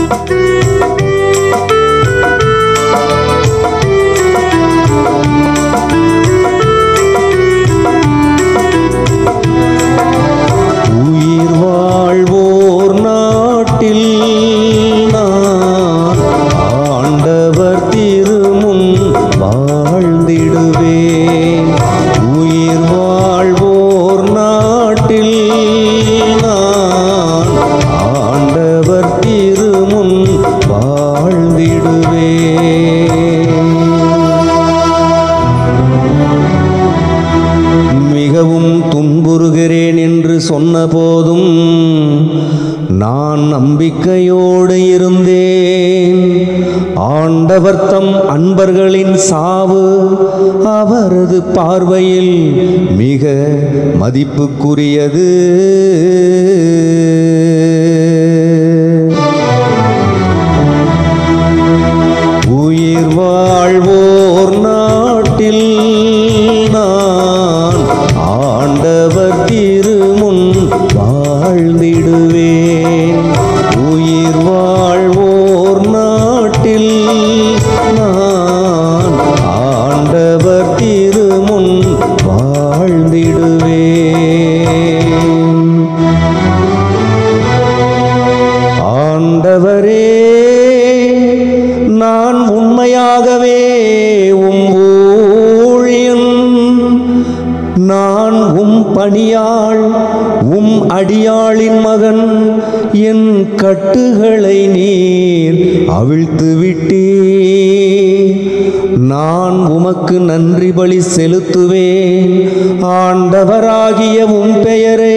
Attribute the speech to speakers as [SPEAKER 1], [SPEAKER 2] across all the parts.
[SPEAKER 1] உயிர் வாழ்வோர் நாட்டில் நான் ஆண்டவர் திருமுன் வாழ்ந்திடுவேன் உயிர் வாழ்வோர் நாட்டில் நான் ஆண்டவர் திருமுன் வாழ்ந்திடுவேன் மிகவும் துன்புறுகிறேன் என்று சொன்னபோதும் நான் நம்பிக்கையோடு இருந்தேன் ஆண்டவர் தம் அன்பர்களின் சாவு அவரது பார்வையில் மிக மதிப்புக்குரியது உயிர் வாழ்வோர் நாட்டில் நான் ஆண்டவர் திருமுன் வாழ்ந்திடுவேன் உயிர் வாழ்வோர் நாட்டில் நான் ஆண்டவர் திருமுன் வாழ்ந்திடுவேன் ஆண்டவரே நான் உண்மையாகவே உம் ஊழியன் நான் உம் பணியாள் உம் அடியாளின் மகன் என் கட்டுகளை நீர் அவிழ்த்து விட்டீ நான் உமக்கு நன்றி பலி செலுத்துவேன் ஆண்டவராகிய உம் பெயரை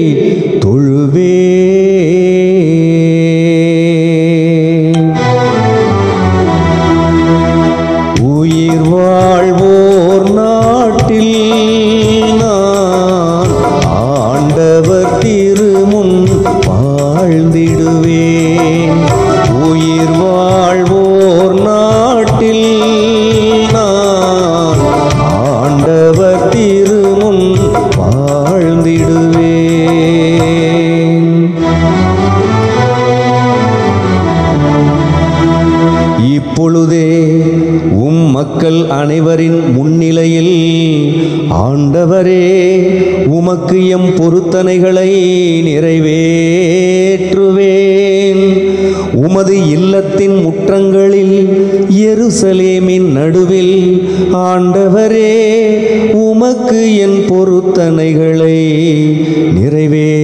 [SPEAKER 1] தொழுவேன் உயிர் வாழ்வோர் நாட்டில் நான் ஆண்டவர் திருமுன் வாழ்ந்திடுவேன் உயிர் வாழ்வோர் நாட்டில் நான் ஆண்டவர் திருமுன் வாழ்ந்திடுவேன் இப்பொழுதே உம் மக்கள் அனைவரின் முன்னிலையில் ஆண்டவரே உமக்கு எம் பொருத்தனைகளை நிறைவேற்றுவேன் உமது இல்லத்தின் முற்றங்களில் எருசலேமின் நடுவில் ஆண்டவரே உமக்கு என் பொருத்தனைகளை நிறைவே